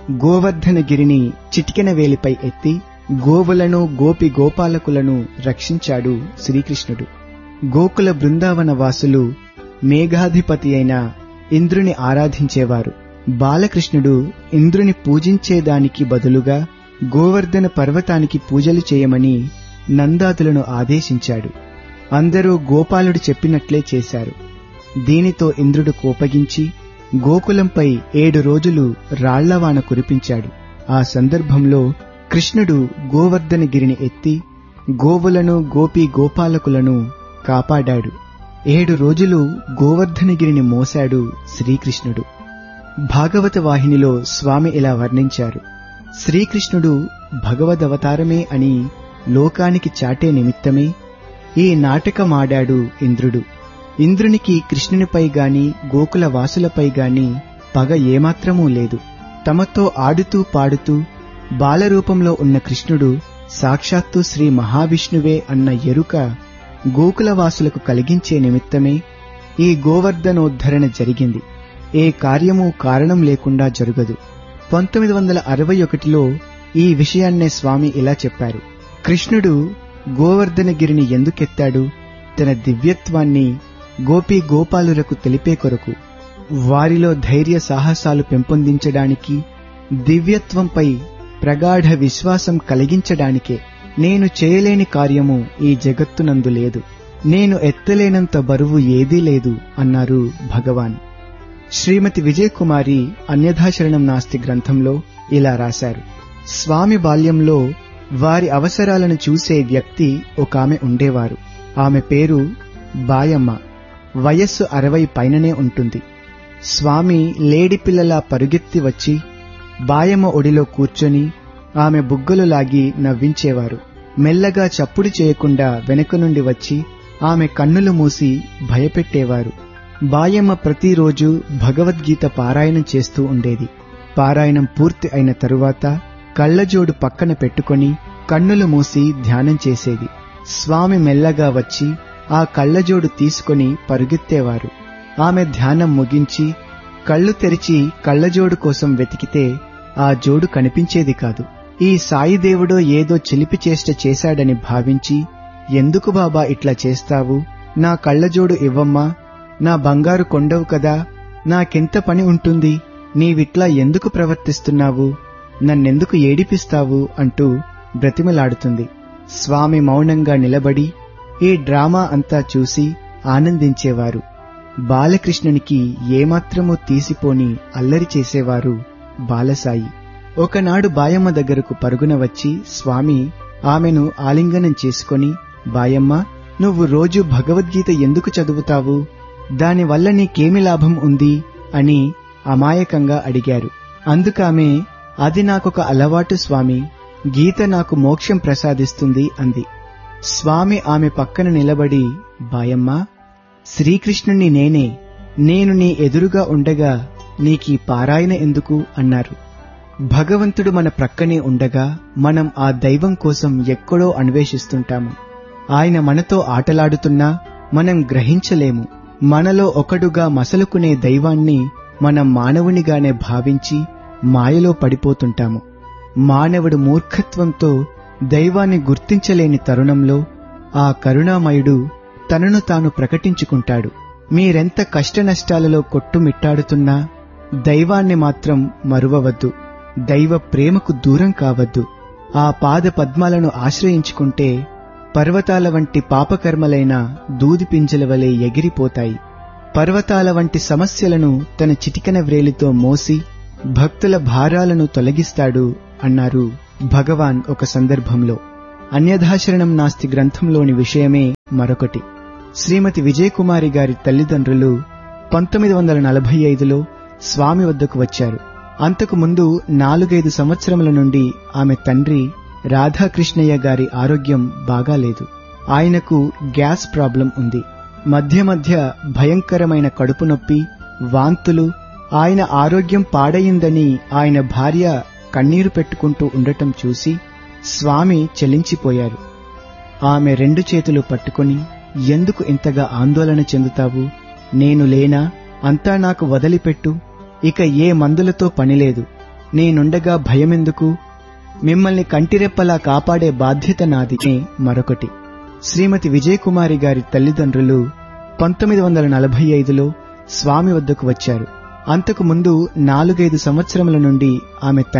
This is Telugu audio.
గోవర్ధనగిరిని చిటికెన వేలిపై ఎత్తి గోవులను గోపి గోపాలకులను రక్షించాడు శ్రీకృష్ణుడు గోకుల బృందావన వాసులు మేఘాధిపతి అయిన ఇంద్రుని ఆరాధించేవారు బాలకృష్ణుడు ఇంద్రుని పూజించేదానికి బదులుగా గోవర్ధన పర్వతానికి పూజలు చేయమని నందాదులను ఆదేశించాడు అందరూ గోపాలుడు చెప్పినట్లే చేశారు దీనితో ఇంద్రుడు కోపగించి గోకులంపై ఏడు రోజులు రాళ్లవాన కురిపించాడు ఆ సందర్భంలో కృష్ణుడు గోవర్ధనగిరిని ఎత్తి గోవులను గోపి గోపాలకులను కాపాడాడు ఏడు రోజులు గోవర్ధనగిరిని మోశాడు శ్రీకృష్ణుడు భాగవత వాహినిలో స్వామి ఇలా వర్ణించారు శ్రీకృష్ణుడు భగవదవతారమే అని లోకానికి చాటే నిమిత్తమే ఈ నాటకమాడాడు ఇంద్రుడు ఇంద్రునికి కృష్ణునిపై గాని గోకుల వాసులపై గాని పగ ఏమాత్రమూ లేదు తమతో ఆడుతూ పాడుతూ బాలరూపంలో ఉన్న కృష్ణుడు సాక్షాత్తు శ్రీ మహావిష్ణువే అన్న ఎరుక గోకులవాసులకు కలిగించే నిమిత్తమే ఈ గోవర్ధనోద్ధరణ జరిగింది ఏ కార్యము కారణం లేకుండా జరుగదు పంతొమ్మిది వందల అరవై ఒకటిలో ఈ విషయాన్నే స్వామి ఇలా చెప్పారు కృష్ణుడు గోవర్ధనగిరిని ఎందుకెత్తాడు తన దివ్యత్వాన్ని గోపి గోపాలులకు తెలిపే కొరకు వారిలో ధైర్య సాహసాలు పెంపొందించడానికి దివ్యత్వంపై ప్రగాఢ విశ్వాసం కలిగించడానికే నేను చేయలేని కార్యము ఈ జగత్తునందు లేదు నేను ఎత్తలేనంత బరువు ఏదీ లేదు అన్నారు భగవాన్ శ్రీమతి విజయకుమారి అన్యథాశరణం నాస్తి గ్రంథంలో ఇలా రాశారు స్వామి బాల్యంలో వారి అవసరాలను చూసే వ్యక్తి ఒక ఆమె ఉండేవారు ఆమె పేరు బాయమ్మ వయస్సు అరవై పైననే ఉంటుంది స్వామి లేడి పిల్లలా పరుగెత్తి వచ్చి బాయమ్మ ఒడిలో కూర్చొని ఆమె బుగ్గలు లాగి నవ్వించేవారు మెల్లగా చప్పుడు చేయకుండా వెనుక నుండి వచ్చి ఆమె కన్నులు మూసి భయపెట్టేవారు బాయమ్మ ప్రతిరోజు భగవద్గీత పారాయణం చేస్తూ ఉండేది పారాయణం పూర్తి అయిన తరువాత కళ్ళజోడు పక్కన పెట్టుకొని కన్నులు మూసి ధ్యానం చేసేది స్వామి మెల్లగా వచ్చి ఆ కళ్ళజోడు తీసుకొని పరుగెత్తేవారు ఆమె ధ్యానం ముగించి కళ్ళు తెరిచి కళ్ళజోడు కోసం వెతికితే ఆ జోడు కనిపించేది కాదు ఈ సాయిదేవుడో ఏదో చిలిపి చేష్ట చేశాడని భావించి ఎందుకు బాబా ఇట్లా చేస్తావు నా కళ్ళజోడు ఇవ్వమ్మా నా బంగారు కొండవు కదా నాకెంత పని ఉంటుంది నీవిట్లా ఎందుకు ప్రవర్తిస్తున్నావు నన్నెందుకు ఏడిపిస్తావు అంటూ బ్రతిమలాడుతుంది స్వామి మౌనంగా నిలబడి ఈ డ్రామా అంతా చూసి ఆనందించేవారు బాలకృష్ణునికి ఏమాత్రమూ తీసిపోని అల్లరి చేసేవారు బాలసాయి ఒకనాడు బాయమ్మ దగ్గరకు పరుగున వచ్చి స్వామి ఆమెను ఆలింగనం చేసుకొని బాయమ్మ నువ్వు రోజు భగవద్గీత ఎందుకు చదువుతావు దానివల్ల నీకేమి లాభం ఉంది అని అమాయకంగా అడిగారు అందుకామె అది నాకొక అలవాటు స్వామి గీత నాకు మోక్షం ప్రసాదిస్తుంది అంది స్వామి ఆమె పక్కన నిలబడి బాయమ్మ శ్రీకృష్ణుణ్ణి నేనే నేను నీ ఎదురుగా ఉండగా నీకీ పారాయణ ఎందుకు అన్నారు భగవంతుడు మన ప్రక్కనే ఉండగా మనం ఆ దైవం కోసం ఎక్కడో అన్వేషిస్తుంటాము ఆయన మనతో ఆటలాడుతున్నా మనం గ్రహించలేము మనలో ఒకడుగా మసలుకునే దైవాన్ని మనం మానవునిగానే భావించి మాయలో పడిపోతుంటాము మానవుడు మూర్ఖత్వంతో దైవాన్ని గుర్తించలేని తరుణంలో ఆ కరుణామయుడు తనను తాను ప్రకటించుకుంటాడు మీరెంత కష్టనష్టాలలో కొట్టుమిట్టాడుతున్నా దైవాన్ని మాత్రం మరువవద్దు దైవ ప్రేమకు దూరం కావద్దు ఆ పాద పద్మాలను ఆశ్రయించుకుంటే పర్వతాల వంటి పాపకర్మలైన దూది పింజల వలె ఎగిరిపోతాయి పర్వతాల వంటి సమస్యలను తన చిటికన వ్రేలితో మోసి భక్తుల భారాలను తొలగిస్తాడు అన్నారు భగవాన్ ఒక సందర్భంలో అన్యథాశరణం నాస్తి గ్రంథంలోని విషయమే మరొకటి శ్రీమతి విజయకుమారి గారి తల్లిదండ్రులు పంతొమ్మిది వందల నలభై ఐదులో స్వామి వద్దకు వచ్చారు అంతకు ముందు నాలుగైదు సంవత్సరముల నుండి ఆమె తండ్రి రాధాకృష్ణయ్య గారి ఆరోగ్యం బాగాలేదు ఆయనకు గ్యాస్ ప్రాబ్లం ఉంది మధ్య మధ్య భయంకరమైన కడుపు నొప్పి వాంతులు ఆయన ఆరోగ్యం పాడయిందని ఆయన భార్య కన్నీరు పెట్టుకుంటూ ఉండటం చూసి స్వామి చెలించిపోయారు ఆమె రెండు చేతులు పట్టుకొని ఎందుకు ఇంతగా ఆందోళన చెందుతావు నేను లేనా అంతా నాకు వదిలిపెట్టు ఇక ఏ మందులతో పనిలేదు నేనుండగా భయమెందుకు మిమ్మల్ని కంటిరెప్పలా కాపాడే బాధ్యత నాది అని మరొకటి శ్రీమతి విజయకుమారి గారి తల్లిదండ్రులు పంతొమ్మిది వందల నలభై ఐదులో స్వామి వద్దకు వచ్చారు అంతకు ముందు నాలుగైదు సంవత్సరముల నుండి ఆమె